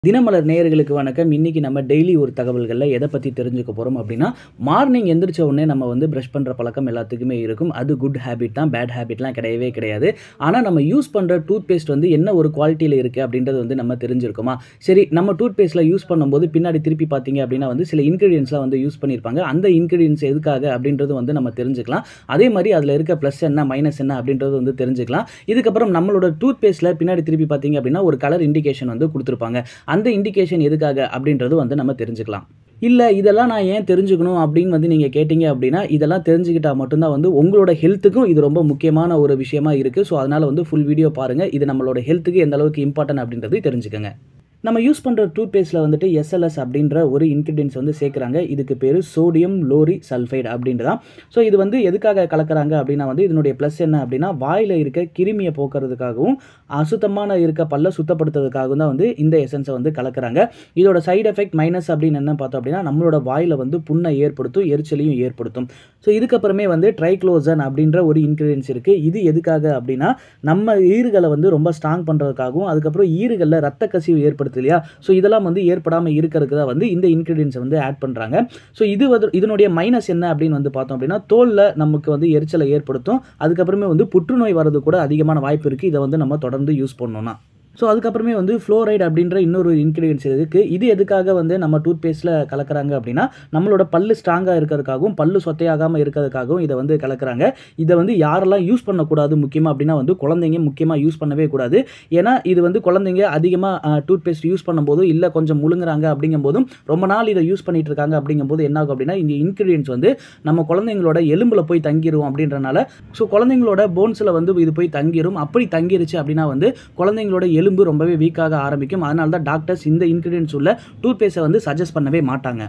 தினமலர் நேயர்களுக்கு வணக்கம் இன்னைக்கு நம்ம டெய்லி ஒரு தகவல்களில் எதை பற்றி தெரிஞ்சுக்க போகிறோம் அப்படின்னா மார்னிங் எந்திரிச்ச உடனே நம்ம வந்து ப்ரஷ் பண்ணுற பழக்கம் எல்லாத்துக்குமே இருக்கும் அது குட் ஹேபிட் தான் பேட் ஹேபிட்லாம் கிடையவே கிடையாது ஆனால் நம்ம யூஸ் பண்ணுற டூத் பேஸ்ட் வந்து என்ன ஒரு குவாலிட்டியில் இருக்குது அப்படின்றது வந்து நம்ம தெரிஞ்சிருக்குமா சரி நம்ம டூத் பேஸ்ட்டில் யூஸ் பண்ணும்போது பின்னாடி திருப்பி பார்த்தீங்க அப்படின்னா வந்து சில இன்க்ரீடியன்ஸ்லாம் வந்து யூஸ் பண்ணியிருப்பாங்க அந்த இன்க்ரீடியன்ஸ் எதுக்காக அப்படின்றது வந்து நம்ம தெரிஞ்சுக்கலாம் அதே மாதிரி அதில் இருக்க ப்ளஸ் என்ன மைனஸ் என்ன அப்படின்றது வந்து தெரிஞ்சுக்கலாம் இதுக்கப்புறம் நம்மளோட டூத் பேஸ்ட்டில் பின்னாடி திருப்பி பார்த்தீங்க அப்படின்னா ஒரு கலர் இண்டிகேஷன் வந்து கொடுத்துருப்பாங்க அந்த இண்டிகேஷன் எதுக்காக அப்படின்றது வந்து நம்ம தெரிஞ்சுக்கலாம் இல்லை இதெல்லாம் நான் ஏன் தெரிஞ்சுக்கணும் அப்படின்னு வந்து நீங்கள் கேட்டிங்க அப்படின்னா இதெல்லாம் தெரிஞ்சுக்கிட்டால் மட்டும்தான் வந்து உங்களோட ஹெல்த்துக்கும் இது ரொம்ப முக்கியமான ஒரு விஷயமா இருக்குது ஸோ அதனால் வந்து ஃபுல் வீடியோ பாருங்கள் இது நம்மளோட ஹெல்த்துக்கு எந்த அளவுக்கு இம்பார்ட்டன்ட் அப்படின்றது தெரிஞ்சுக்கோங்க நம்ம யூஸ் பண்ணுற டூத் பேஸ்ட்டில் வந்துட்டு எஸ்எல்எஸ் அப்படின்ற ஒரு இன்க்ரீடியன்ஸ் வந்து சேர்க்குறாங்க இதுக்கு பேர் சோடியம் லோரி சல்ஃபைடு அப்படின்றதான் ஸோ இது வந்து எதுக்காக கலக்கிறாங்க அப்படின்னா வந்து இதனுடைய ப்ளஸ் என்ன அப்படின்னா வாயில் இருக்க கிருமியை போக்குறதுக்காகவும் அசுத்தமான இருக்க பல்ல சுத்தப்படுத்துறதுக்காகவும் தான் வந்து இந்த எசன்ஸை வந்து கலக்கிறாங்க இதோட சைடு எஃபெக்ட் மைனஸ் அப்படின்னு என்ன பார்த்தோம் அப்படின்னா நம்மளோட வாயில் வந்து புண்ணை ஏற்படுத்தும் எரிச்சலையும் ஏற்படுத்தும் ஸோ இதுக்கப்புறமே வந்து ட்ரைக்ளோசன் அப்படின்ற ஒரு இன்க்ரீடியன்ஸ் இருக்குது இது எதுக்காக அப்படின்னா நம்ம ஈறுகளை வந்து ரொம்ப ஸ்ட்ராங் பண்ணுறதுக்காகவும் அதுக்கப்புறம் ஈறுகளில் ரத்த கசிவு ஏற்படுத்து இல்லையா ஸோ இதெல்லாம் வந்து ஏற்படாமல் இருக்கிறதுக்கு தான் வந்து இந்த இன்க்ரீடியன்ஸை வந்து ஆட் பண்ணுறாங்க ஸோ இது வந்து இதனுடைய மைனஸ் என்ன அப்படின்னு வந்து பார்த்தோம் அப்படின்னா தோலில் நமக்கு வந்து எரிச்சலை ஏற்படுத்தும் அதுக்கப்புறமே வந்து புற்றுநோய் வர்றது கூட அதிகமான வாய்ப்பு இருக்குது இதை வந்து நம்ம தொடர்ந்து யூஸ் பண்ணோம்னா ஸோ அதுக்கப்புறமே வந்து ஃப்ளோரைடு அப்படின்ற இன்னொரு இன்க்ரீடியன்ஸ் இருக்குது இது எதுக்காக வந்து நம்ம டூத் பேஸ்ட்டில் கலக்கிறாங்க அப்படின்னா நம்மளோட பல்லு ஸ்ட்ராங்காக இருக்கிறதுக்காகவும் பல்லு சொத்தையாகாமல் இருக்கிறதுக்காகவும் இதை வந்து கலக்கிறாங்க இதை வந்து யாரெல்லாம் யூஸ் பண்ணக்கூடாது முக்கியமாக அப்படின்னா வந்து குழந்தைங்க முக்கியமாக யூஸ் பண்ணவே கூடாது ஏன்னா இது வந்து குழந்தைங்க அதிகமாக டூத் பேஸ்ட் யூஸ் பண்ணும்போதும் இல்லை கொஞ்சம் முழுங்குறாங்க அப்படிங்கும்போதும் ரொம்ப நாள் இதை யூஸ் பண்ணிட்டு இருக்காங்க அப்படிங்கும்போது என்ன ஆகும் அப்படின்னா இந்த இன்க்ரீடியன்ஸ் வந்து நம்ம குழந்தைங்களோட எலும்பில் போய் தங்கிரும் அப்படின்றனால ஸோ குழந்தைங்களோட போன்ஸில் வந்து இது போய் தங்கிரும் அப்படி தங்கிருச்சு அப்படின்னா வந்து குழந்தைங்களோட எலும்பு ரொம்பவே வீக்காக ஆரம்பிக்கும் அதனால தான் டாக்டர்ஸ் இந்த இன்க்ரீடியன்ஸ் உள்ள டூத் பேஸ்ட்டை வந்து சஜஸ்ட் பண்ணவே மாட்டாங்க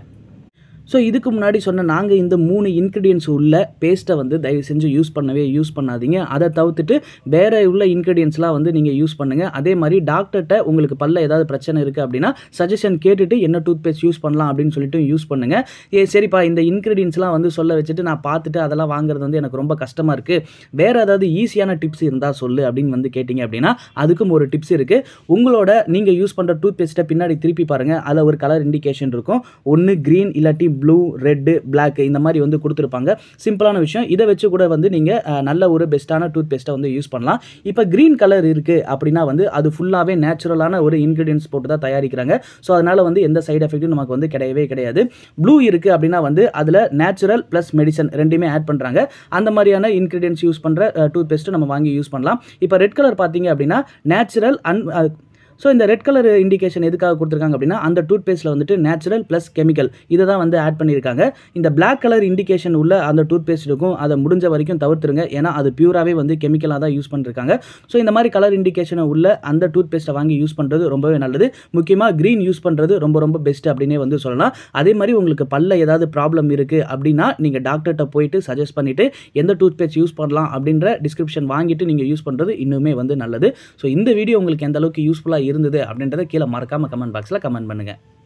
ஸோ இதுக்கு முன்னாடி சொன்ன நாங்கள் இந்த மூணு இன்க்ரீடியன்ஸ் உள்ள பேஸ்ட்டை வந்து தயவு செஞ்சு யூஸ் பண்ணவே யூஸ் பண்ணாதீங்க அதை தவிர்த்துட்டு வேற உள்ள இன்க்ரீடியன்ஸ்லாம் வந்து நீங்கள் யூஸ் பண்ணுங்கள் அதே மாதிரி டாக்டர்கிட்ட உங்களுக்கு பல்ல ஏதாவது பிரச்சனை இருக்குது அப்படின்னா சஜஷன் கேட்டுட்டு என்ன டூத் பேஸ்ட் யூஸ் பண்ணலாம் அப்படின்னு சொல்லிட்டு யூஸ் பண்ணுங்கள் ஏ சரிப்பா இந்த இன்க்ரீடியன்ஸ்லாம் வந்து சொல்ல வச்சுட்டு நான் பார்த்துட்டு அதெல்லாம் வாங்குறது வந்து எனக்கு ரொம்ப கஷ்டமாக இருக்குது வேறு ஏதாவது ஈஸியான டிப்ஸ் இருந்தால் சொல்லு அப்படின்னு வந்து கேட்டிங்க அப்படின்னா அதுக்கும் ஒரு டிப்ஸ் இருக்குது உங்களோட நீங்கள் யூஸ் பண்ணுற டூத் பேஸ்ட்டை பின்னாடி திருப்பி பாருங்கள் அதில் ஒரு கலர் இண்டிகேஷன் இருக்கும் ஒன்று க்ரீன் இல்லாட்டி ப்ளூ ரெட்டு பிளாக் இந்த மாதிரி வந்து கொடுத்துருப்பாங்க சிம்பிளான விஷயம் இதை வச்சு கூட வந்து நீங்கள் நல்ல ஒரு பெஸ்ட்டான டூத் பேஸ்ட்டை வந்து யூஸ் பண்ணலாம் இப்போ க்ரீன் கலர் இருக்குது அப்படின்னா வந்து அது ஃபுல்லாகவே நேச்சுரலான ஒரு இன்க்ரீடியன்ஸ் போட்டு தான் தயாரிக்கிறாங்க ஸோ அதனால் வந்து எந்த சைடு எஃபெக்ட்டும் நமக்கு வந்து கிடையவே கிடையாது ப்ளூ இருக்குது அப்படின்னா வந்து அதில் நேச்சுரல் ப்ளஸ் மெடிசன் ரெண்டுமே ஆட் பண்ணுறாங்க அந்த மாதிரியான இன்க்ரீடியன்ஸ் யூஸ் பண்ணுற டூத் பேஸ்ட்டு நம்ம வாங்கி யூஸ் பண்ணலாம் இப்போ ரெட் கலர் பார்த்தீங்க அப்படின்னா நேச்சுரல் அன் ஸோ இந்த ரெட் கலர் இண்டிகேஷன் எதுக்காக கொடுத்துருக்காங்க அப்படின்னா அந்த டூத் பேஸ்ட்டில் வந்துட்டு நேச்சுரல் ப்ளஸ் கெமிக்கல் இதை தான் வந்து ஆட் பண்ணியிருக்காங்க இந்த பிளாக் கலர் இண்டிகேஷன் உள்ள அந்த டூத் பேஸ்ட் இருக்கும் அதை முடிஞ்ச வரைக்கும் தவிர்த்துருங்க ஏன்னா அது பியூராகவே வந்து கெமிக்கலாக தான் யூஸ் பண்ணிருக்காங்க ஸோ இந்த மாதிரி கலர் இண்டிகேஷனை உள்ள அந்த டூத் பேஸ்ட்டை வாங்கி யூஸ் பண்ணுறது ரொம்பவே நல்லது முக்கியமாக க்ரீன் யூஸ் பண்ணுறது ரொம்ப ரொம்ப பெஸ்ட் அப்படின்னே வந்து சொல்லலாம் அதே மாதிரி உங்களுக்கு பல்ல ஏதாவது ப்ராப்ளம் இருக்குது அப்படின்னா நீங்கள் டாக்டர்கிட்ட போயிட்டு சஜஸ்ட் பண்ணிவிட்டு எந்த டூத் பேஸ்ட் யூஸ் பண்ணலாம் அப்படின்ற டிஸ்கிரிப்ஷன் வாங்கிட்டு நீங்கள் யூஸ் பண்ணுறது இன்னுமே வந்து நல்லது ஸோ இந்த வீடியோ உங்களுக்கு எந்த அளவுக்கு யூஸ்ஃபுல்லாக இருந்தது அப்படின்றத கீழே மறக்காமல் கமெண்ட் பாக்ஸில் கமெண்ட் பண்ணுங்கள்